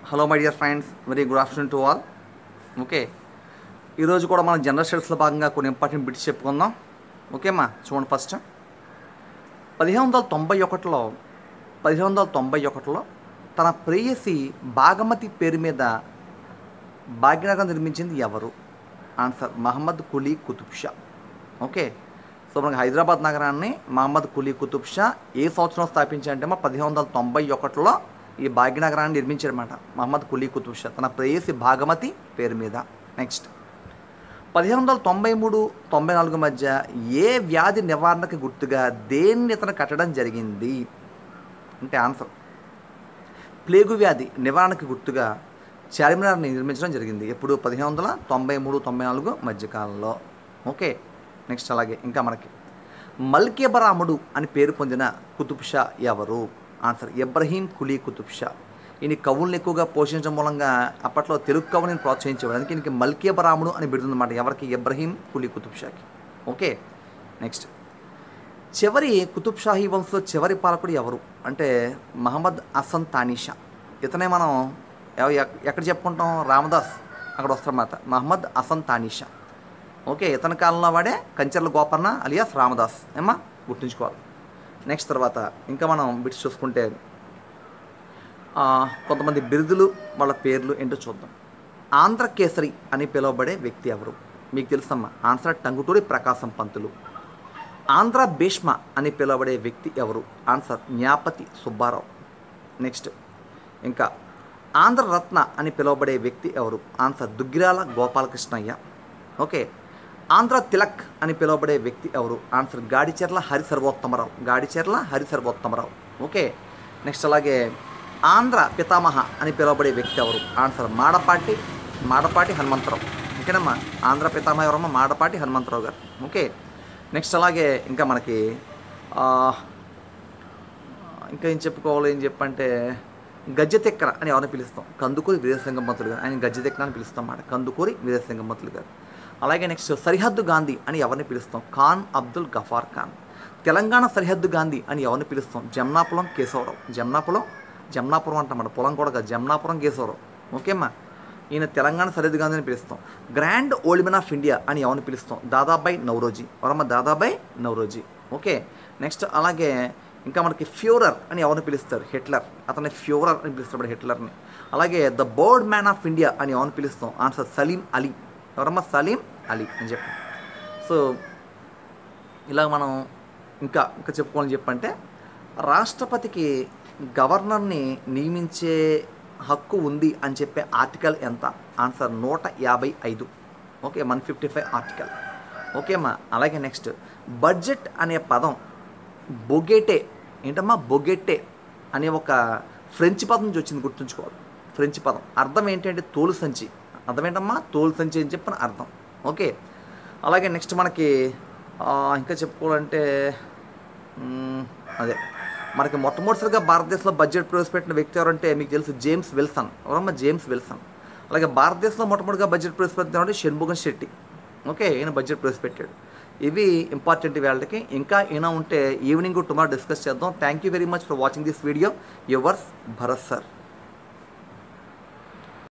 hello my dear friends very good afternoon to all okay ఈరోజు కూడా మనం general స్టడీస్లో భాగంగా కొన్ని ఇంపార్టెంట్ బిట్స్ చెప్పుకుందాం ఓకేమ్మా చూడండి ఫస్ట్ పదిహేను వందల తొంభై ఒకటిలో పదిహేను వందల తొంభై ఒకటిలో తన ప్రేయసి భాగమతి పేరు మీద భాగ్యనగరం నిర్మించింది ఎవరు answer Mohammed Quli Qutub Shah okay so మనకి హైదరాబాద్ నగరాన్ని మహమ్మద్ కులీ కుతుబ్ షా ఏ సంవత్సరం స్థాపించారంటే మా పదిహేను వందల తొంభై ఒకటిలో ఈ భాగ్యనగరాన్ని నిర్మించారన్నమాట మహమ్మద్ కులీ కుతుబ్ షా తన ప్రేయసి భాగమతి పేరు మీద నెక్స్ట్ పదిహేను వందల తొంభై మూడు తొంభై నాలుగు మధ్య ఏ వ్యాధి నివారణకు గుర్తుగా దేన్ని ఇతను కట్టడం జరిగింది అంటే ఆన్సర్ ప్లేగు వ్యాధి నివారణకు గుర్తుగా చార్మినార్ని నిర్మించడం జరిగింది ఎప్పుడు పదిహేను వందల తొంభై మూడు తొంభై నాలుగు మధ్యకాలంలో ఓకే నెక్స్ట్ అలాగే ఇంకా మనకి మల్కేబరాముడు అని పేరు పొందిన కుతుబ్ షా ఎవరు ఆన్సర్ ఇబ్రహీం కులీ కుతుబ్ షా ఈయన కవుల్ని ఎక్కువగా పోషించడం మూలంగా అప్పట్లో తెలుగు కవుని ప్రోత్సహించేవాడు అందుకే ఈయనకి మల్కేబరాముడు అని పెడుతుందన్నమాట ఎవరికి ఇబ్రహీం కులీ కుతుబ్ షాకి ఓకే నెక్స్ట్ చివరి కుతుబ్ షాహీ వంశంలో చివరి పాలకుడు ఎవరు అంటే మహమ్మద్ హసన్ తానీషా ఇతనే మనం ఎవ- ఎక్- ఎక్కడ చెప్పుకుంటాం రామదాస్ అక్కడ వస్తారన్నమాట మహమ్మద్ హసన్ తానీషా ఓకే ఇతని కాలంలో వాడే కంచర్ల గోపన్న అలియాస్ రామదాస్ ఏమ్మా గుర్తుంచుకోవాలి నెక్స్ట్ తర్వాత ఇంకా మనం బిట్స్ చూసుకుంటే ఆ, కొంతమంది బిరుదులు వాళ్ళ పేర్లు ఏంటో చూద్దాం ఆంధ్ర కేసరి అని పిలువబడే వ్యక్తి ఎవరు మీకు తెలుసమ్మా ఆన్సర్ టంగుటూరి ప్రకాశం పంతులు ఆంధ్ర భీష్మ అని పిలువబడే వ్యక్తి ఎవరు ఆన్సర్ జ్ఞాపతి సుబ్బారావు నెక్స్ట్ ఇంకా ఆంధ్ర రత్న అని పిలువబడే వ్యక్తి ఎవరు ఆన్సర్ దుగ్గిరాల గోపాలకృష్ణయ్య ఓకే ఆంధ్ర తిలక్ అని పిలువబడే వ్యక్తి ఎవరు answer Gadicherla Hari Sarvottamarao Gadicherla Hari Sarvottamarao okay next అలాగే ఆంధ్ర పితామహ అని పిలువబడే వ్యక్తి ఎవరు ఆన్సర్ మాడపాటి మాడపాటి హనుమంతరావు ఓకేనమ్మా ఆంధ్ర పితామహ ఎవరమ్మా మాడపాటి హనుమంతరావు గారు ఓకే నెక్స్ట్ అలాగే ఇంకా మనకి ఆ, ఇంకా ఏం చెప్పుకోవాలి ఏం చెప్పంటే గజ్జెతెక్కర అని ఎవరిని పిలుస్తాం కందుకూరి వీరేశలింగం మంత్రులు గారు ఆయన గజ్జెతెక్కర అని పిలుస్తాం అన్నమాట కందుకూరి వీరేశలింగం మంత్రులు గారు అలాగే నెక్స్ట్ సరిహద్దు గాంధీ అని ఎవరిని పిలుస్తాం ఖాన్ అబ్దుల్ గఫార్ ఖాన్ తెలంగాణ సరిహద్దు గాంధీ అని ఎవరిని పిలుస్తాం జమ్నాపురం కేశవరావు జమ్నాపురం జమ్నాపురం అంటాం పొలం కూడా కాదు జమ్నాపురం కేశవరావు ఓకేమ్మా ఈయన తెలంగాణ సరిహద్దు గాంధీ అని పిలుస్తాం grand old men of India అని ఎవరిని పిలుస్తాం దాదాబాయ్ నవరోజీ ఎవరమ్మ దాదాబాయ్ నవరోజీ ఓకే నెక్స్ట్ అలాగే ఇంకా మనకి ఫ్యూరర్ అని ఎవరిని పిలుస్తారు హిట్లర్ అతన్ని ఫ్యూరర్ అని పిలుస్తాడు హిట్లర్ని అలాగే the bird man of India అని ఎవరిని పిలుస్తాం ఆన్సర్ సలీం అలీ ఎవరమ్మా సలీం అలీ అని చెప్పి సో ఇలా మనం ఇంకా ఇంకా చెప్పుకోవాలని చెప్పంటే రాష్ట్రపతికి గవర్నర్ని నియమించే హక్కు ఉంది అని చెప్పే ఆర్టికల్ ఎంత ఆన్సర్ నూట యాభై ఐదు okay one fifty five article ఓకేమ్మా అలాగే నెక్స్ట్ బడ్జెట్ అనే పదం బొగెటే ఏంటమ్మా బొగెట్టే అనే ఒక ఫ్రెంచ్ పదం నుంచి వచ్చింది గుర్తుంచుకోవాలి ఫ్రెంచ్ పదం అర్థం ఏంటంటే తోలు సంచి అర్థం ఏంటమ్మా తోలు సంచి అని చెప్పిన అర్థం ఓకే అలాగే నెక్స్ట్ మనకి ఆ, ఇంకా చెప్పుకోవాలంటే మ్మ్, అదే మనకి మొట్టమొదటిసారిగా భారతదేశంలో బడ్జెట్ ప్రవేశపెట్టిన వ్యక్తి ఎవరంటే మీకు తెలుసు జేమ్స్ విల్సన్ ఎవరమ్మా జేమ్స్ విల్సన్ అలాగే భారతదేశంలో మొట్టమొదటిగా బడ్జెట్ ప్రవేశపెట్టిన అంటే షణ్ముగన్ శెట్టి ఓకే ఈయన బడ్జెట్ ప్రవేశపెట్టాడు ఇవి ఇంపార్టెంట్ వాళ్ళకి ఇంకా ఏమైనా ఉంటే ఈవినింగ్ టుమారో డిస్కస్ చేద్దాం thank you very much for watching this video yours Bharat sir